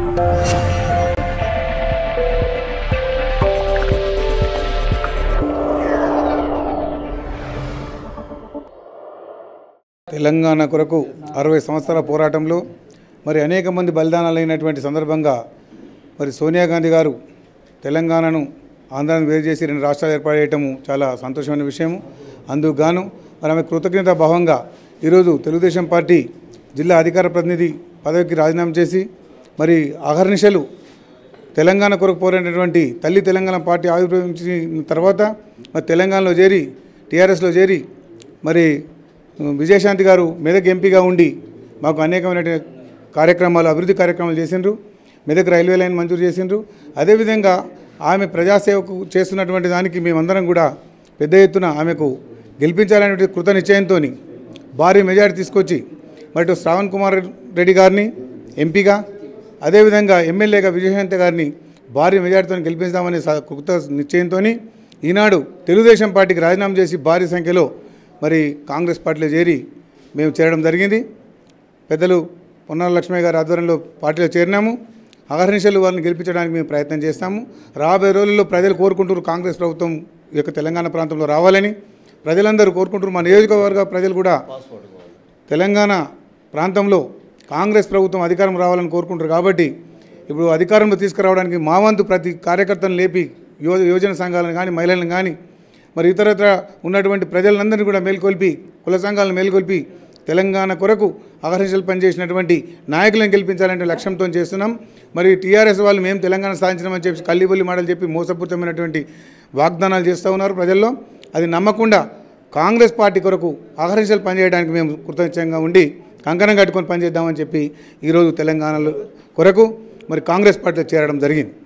తెలంగాణ కొరకు అరవై సంవత్సరాల పోరాటంలో మరి అనేక మంది బలిదానాలైనటువంటి సందర్భంగా మరి సోనియా గాంధీ గారు తెలంగాణను ఆంధ్రాను వేరు చేసి రెండు రాష్ట్రాలు ఏర్పాటు చేయటము చాలా సంతోషమైన విషయం అందుకు గాను మరి ఆమె కృతజ్ఞత భావంగా ఈరోజు తెలుగుదేశం పార్టీ జిల్లా అధికార ప్రతినిధి పదవికి రాజీనామా చేసి మరి అహర్నిశలు తెలంగాణ కొరకు పోరాడినటువంటి తల్లి తెలంగాణ పార్టీ ఆవిర్భవించిన తర్వాత మరి తెలంగాణలో చేరి టీఆర్ఎస్లో చేరి మరి ఉమ్, విజయశాంతి గారు మెదక్ ఎంపీగా ఉండి మాకు అనేకమైన కార్యక్రమాలు అభివృద్ధి కార్యక్రమాలు చేసిండ్రు మెదక్ రైల్వే లైన్ మంజూరు చేసిండ్రు అదేవిధంగా ఆమె ప్రజాసేవకు చేస్తున్నటువంటి దానికి మేమందరం కూడా పెద్ద ఎత్తున ఆమెకు గెలిపించాలనే కృత నిశ్చయంతో భారీ మెజారిటీ తీసుకొచ్చి మరి ఇటు శ్రావణ్ కుమార్ రెడ్డి గారిని ఎంపీగా అదేవిధంగా ఎమ్మెల్యేగా విజయశాంతి గారిని భారీ మెజార్టీతో గెలిపిస్తామనే స- కృత నిశ్చయంతో ఈనాడు తెలుగుదేశం పార్టీకి రాజీనామా చేసి భారీ సంఖ్యలో మరి కాంగ్రెస్ పార్టీలో చేరి మేము చేరడం జరిగింది పెద్దలు పొన్నాల లక్ష్మయ్య గారి ఆధ్వర్యంలో పార్టీలో చేరినాము అహర్నిశలు వారిని గెలిపించడానికి మేము ప్రయత్నం చేస్తాము రాబోయే రోజుల్లో ప్రజలు కోరుకుంటున్నారు కాంగ్రెస్ ప్రభుత్వం ఈ యొక్క తెలంగాణ ప్రాంతంలో రావాలని ప్రజలందరూ కోరుకుంటున్నారు మా నియోజకవర్గ ప్రజలు కూడా తెలంగాణ ప్రాంతంలో కాంగ్రెస్ ప్రభుత్వం అధికారం రావాలని కోరుకుంటారు కాబట్టి ఇప్పుడు అధికారంలో తీసుకురావడానికి మా వంతు ప్రతి కార్యకర్తను లేపి యువ యువజన సంఘాలను కానీ మహిళలను కానీ మరి ఇతరత్ర ఉన్నటువంటి ప్రజలందరినీ కూడా మేల్కొల్పి కుల సంఘాలను మేల్కొల్పి తెలంగాణ కొరకు అహర్నిశలు పనిచేసినటువంటి నాయకులను గెలిపించాలనే లక్ష్యంతో చేస్తున్నాం మరి టీఆర్ఎస్ వాళ్ళు మేము తెలంగాణ సాధించినామని చెప్పి కల్లిబొల్లి మాటలు చెప్పి మోసపూరితమైనటువంటి వాగ్దానాలు చేస్తూ ఉన్నారు ప్రజల్లో అది నమ్మకుండా కాంగ్రెస్ పార్టీ కొరకు అహర్నిశలు పనిచేయడానికి మేము కృతజ్ఞంగా ఉండి కంకణం కట్టుకొని పనిచేద్దామని చెప్పి ఈరోజు తెలంగాణలో కొరకు మరి కాంగ్రెస్ పార్టీలో చేరడం జరిగింది